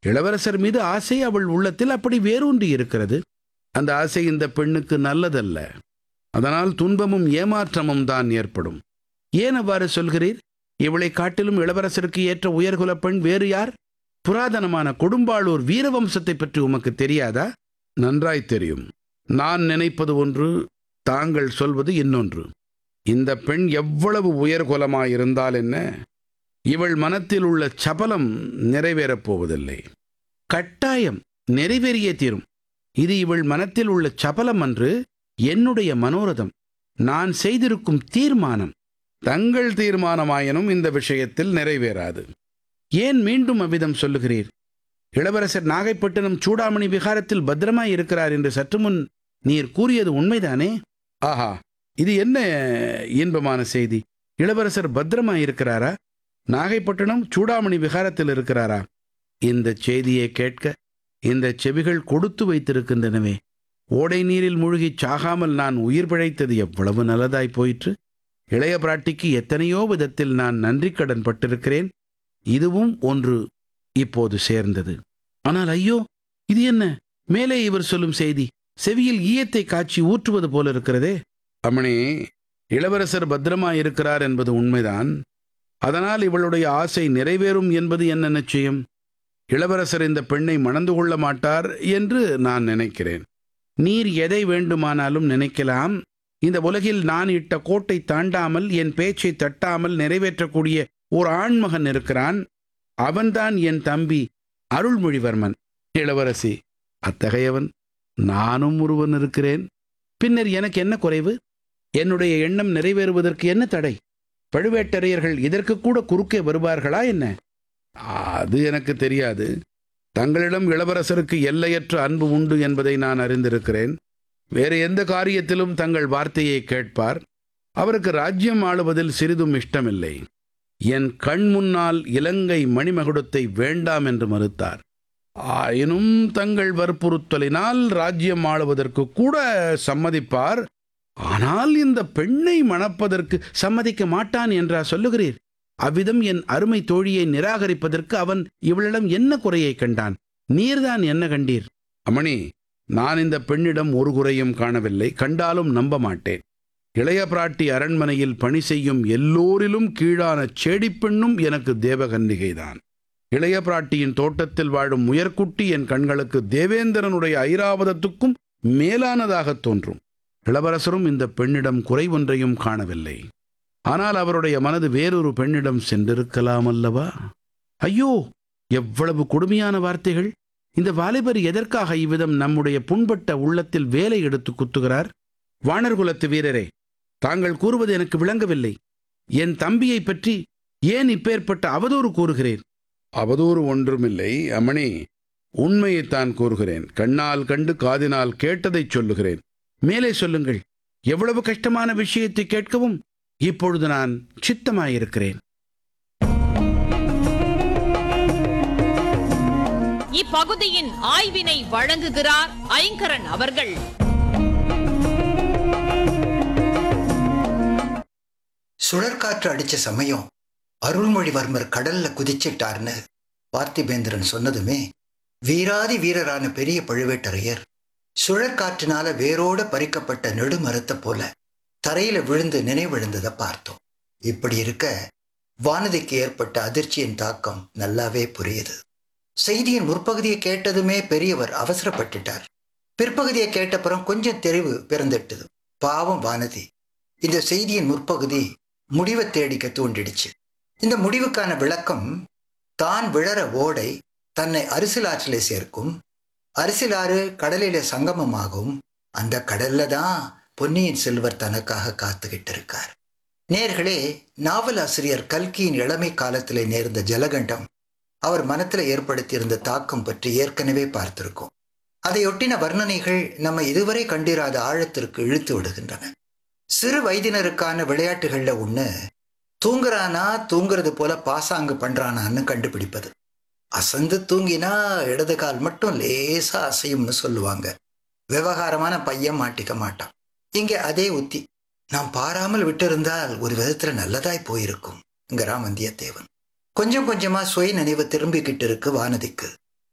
இளவரசர் மீது ஆசை அவள் உள்ளத்தில் அப்படி வேரூன்றி இருக்கிறது அந்த ஆசை இந்த பெண்ணுக்கு நல்லதல்ல அதனால் துன்பமும் ஏமாற்றமும் தான் ஏற்படும் ஏன் அவ்வாறு சொல்கிறீர் இவளை காட்டிலும் இளவரசருக்கு ஏற்ற உயர்குல பெண் வேறு யார் புராதனமான கொடும்பாளூர் வீரவம்சத்தை பற்றி உமக்கு தெரியாதா நன்றாய் தெரியும் நான் நினைப்பது ஒன்று தாங்கள் சொல்வது இன்னொன்று இந்த பெண் எவ்வளவு உயர்குலமாயிருந்தால் என்ன இவள் மனத்தில் உள்ள சபலம் நிறைவேறப் போவதில்லை கட்டாயம் நிறைவேறியே தீரும் இது இவள் மனத்தில் உள்ள சபலம் அன்று என்னுடைய மனோரதம் நான் செய்திருக்கும் தீர்மானம் தங்கள் தீர்மானமாயினும் இந்த விஷயத்தில் நிறைவேறாது ஏன் மீண்டும் அவ்விதம் சொல்லுகிறீர் இளவரசர் நாகைப்பட்டினம் சூடாமணி விகாரத்தில் பத்திரமாய் இருக்கிறார் என்று சற்று முன் நீர் கூறியது உண்மைதானே ஆஹா இது என்ன இன்பமான செய்தி இளவரசர் பத்திரமாய் இருக்கிறாரா நாகைப்பட்டினம் சூடாமணி விகாரத்தில் இருக்கிறாரா இந்த செய்தியை கேட்க இந்த செவிகள் கொடுத்து வைத்திருக்கின்றனவே ஓடை நீரில் மூழ்கி சாகாமல் நான் உயிர் பிழைத்தது எவ்வளவு நல்லதாய் போயிற்று இளைய பிராட்டிக்கு எத்தனையோ விதத்தில் நான் நன்றி கடன் பட்டிருக்கிறேன் இதுவும் ஒன்று இப்போது சேர்ந்தது ஆனால் ஐயோ இது என்ன மேலே இவர் சொல்லும் செய்தி செவியில் ஈயத்தை காய்ச்சி ஊற்றுவது போல இருக்கிறதே அம்மணி இளவரசர் பத்திரமாயிருக்கிறார் என்பது உண்மைதான் அதனால் இவளுடைய ஆசை நிறைவேறும் என்பது என்ன நிச்சயம் இளவரசர் இந்த பெண்ணை மணந்து கொள்ள மாட்டார் என்று நான் நினைக்கிறேன் நீர் எதை வேண்டுமானாலும் நினைக்கலாம் இந்த உலகில் நான் இட்ட கோட்டை தாண்டாமல் என் பேச்சை தட்டாமல் நிறைவேற்றக்கூடிய ஒரு ஆண்மகன் இருக்கிறான் அவன்தான் என் தம்பி அருள்மொழிவர்மன் இளவரசி அத்தகையவன் நானும் ஒருவன் இருக்கிறேன் பின்னர் எனக்கு என்ன குறைவு என்னுடைய எண்ணம் நிறைவேறுவதற்கு என்ன தடை பழுவேட்டரையர்கள் இதற்கு கூட குறுக்கே வருவார்களா என்ன அது எனக்கு தெரியாது தங்களிடம் இளவரசருக்கு எல்லையற்ற அன்பு உண்டு என்பதை நான் அறிந்திருக்கிறேன் வேறு எந்த காரியத்திலும் தங்கள் வார்த்தையை கேட்பார் அவருக்கு ராஜ்யம் ஆளுவதில் சிறிதும் இஷ்டமில்லை என் கண் முன்னால் இலங்கை மணிமகுடத்தை வேண்டாம் என்று மறுத்தார் ஆயினும் தங்கள் வற்புறுத்தலினால் ராஜ்யம் ஆளுவதற்கு கூட சம்மதிப்பார் ஆனால் இந்த பெண்ணை மணப்பதற்கு சம்மதிக்க மாட்டான் என்றா சொல்லுகிறீர் அவ்விதம் என் அருமை தோழியை நிராகரிப்பதற்கு அவன் இவளிடம் என்ன குறையை கண்டான் நீர்தான் என்ன கண்டீர் அமணி நான் இந்த பெண்ணிடம் ஒரு குறையும் காணவில்லை கண்டாலும் நம்ப மாட்டேன் இளைய பிராட்டி அரண்மனையில் பணி செய்யும் எல்லோரிலும் கீழான செடிப்பெண்ணும் எனக்கு தேவகன்னிகைதான் இளைய பிராட்டியின் தோட்டத்தில் வாழும் முயற்குட்டி என் கண்களுக்கு தேவேந்திரனுடைய ஐராவதத்துக்கும் மேலானதாகத் தோன்றும் இளவரசரும் இந்த பெண்ணிடம் குறை ஒன்றையும் காணவில்லை ஆனால் அவருடைய மனது வேறொரு பெண்ணிடம் சென்றிருக்கலாம் அல்லவா ஐயோ எவ்வளவு கொடுமையான வார்த்தைகள் இந்த வாலிபர் எதற்காக இவ்விதம் நம்முடைய புண்பட்ட உள்ளத்தில் வேலை எடுத்து குத்துகிறார் வானர்குலத்து வீரரே தாங்கள் கூறுவது எனக்கு விளங்கவில்லை என் தம்பியை பற்றி ஏன் இப்பேற்பட்ட அவதூறு கூறுகிறேன் அவதூறு ஒன்றுமில்லை அமணி உண்மையைத்தான் கூறுகிறேன் கண்ணால் கண்டு காதினால் கேட்டதைச் சொல்லுகிறேன் மேலே சொல்லுங்கள் எவ்வளவு கஷ்டமான விஷயத்தை கேட்கவும் இப்பொழுது நான் சித்தமாயிருக்கிறேன் இப்பகுதியின் ஆய்வினை வழங்குகிறார் ஐங்கரன் அவர்கள் சுழற்காற்று அடிச்ச சமயம் அருள்மொழிவர்மர் கடல்ல குதிச்சிட்டார்னு பார்த்திபேந்திரன் சொன்னதுமே வீராதி வீரரான பெரிய பழுவேட்டரையர் சுழற்காற்றினால வேரோட பறிக்கப்பட்ட நெடுமரத்தை போல தரையில விழுந்து நினைவிழுந்ததை பார்த்தோம் இப்படி இருக்க வானதிக்கு ஏற்பட்ட அதிர்ச்சியின் தாக்கம் நல்லாவே புரியுது செய்தியின் முற்பகுதியை கேட்டதுமே பெரியவர் அவசரப்பட்டுட்டார் பிற்பகுதியை கேட்டப்புறம் கொஞ்சம் தெளிவு பிறந்துட்டது பாவம் வானதி இந்த செய்தியின் முற்பகுதி முடிவை தேடிக்க தூண்டிடுச்சு இந்த முடிவுக்கான விளக்கம் தான் விழற ஓடை தன்னை அரிசிலாற்றிலே சேர்க்கும் அரிசிலாறு கடலிலே சங்கமமாகும் அந்த கடல்ல தான் பொன்னியின் செல்வர் தனக்காக காத்துக்கிட்டு இருக்கார் நேர்களே நாவலாசிரியர் கல்கியின் இளமை காலத்திலே நேர்ந்த ஜலகண்டம் அவர் மனத்தில் ஏற்படுத்தியிருந்த தாக்கம் பற்றி ஏற்கனவே பார்த்திருக்கோம் அதையொட்டின வர்ணனைகள் நம்ம இதுவரை கண்டிராத ஆழத்திற்கு இழுத்து விடுகின்றன சிறு வயதினருக்கான விளையாட்டுகள்ல ஒண்ணு தூங்குறானா தூங்குறது போல பாசாங்கு பண்றானான்னு கண்டுபிடிப்பது அசந்து தூங்கினா இடது கால் மட்டும் லேசா அசையும்னு சொல்லுவாங்க விவகாரமான பையன் மாட்டிக்க மாட்டான் இங்க அதே உத்தி நாம் பாராமல் விட்டிருந்தால் ஒரு விதத்துல நல்லதாய் போயிருக்கும் இங்கிறான் வந்தியத்தேவன் கொஞ்சம் கொஞ்சமா சுய நினைவு திரும்பிக்கிட்டு இருக்கு வானதிக்கு